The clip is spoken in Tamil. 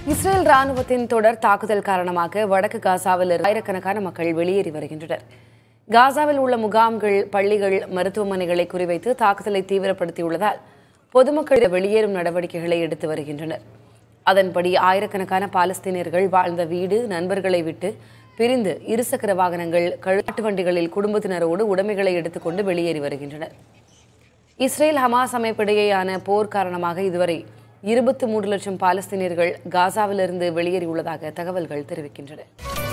இஸ்ரேல் ராணுவத்தின் தொடர் தாக்குதல் காரணமாக வடக்கு காசாவில் இருந்து ஆயிரக்கணக்கான மக்கள் வெளியேறி வருகின்றனர் காசாவில் உள்ள முகாம்கள் பள்ளிகள் மருத்துவமனைகளை குறிவைத்து தாக்குதலை தீவிரப்படுத்தியுள்ளதால் பொதுமக்கள் வெளியேறும் நடவடிக்கைகளை எடுத்து வருகின்றனர் அதன்படி ஆயிரக்கணக்கான பாலஸ்தீனியர்கள் வாழ்ந்த வீடு நண்பர்களை விட்டு பிரிந்து இருசக்கர வாகனங்கள் கழுட்டு வண்டிகளில் குடும்பத்தினரோடு உடைமைகளை எடுத்துக்கொண்டு வெளியேறி வருகின்றனர் இஸ்ரேல் ஹமாஸ் அமைப்பிடையேயான போர் காரணமாக இதுவரை இருபத்தி மூன்று லட்சம் பாலஸ்தீனியர்கள் காசாவிலிருந்து வெளியேறியுள்ளதாக தகவல்கள் தெரிவிக்கின்றன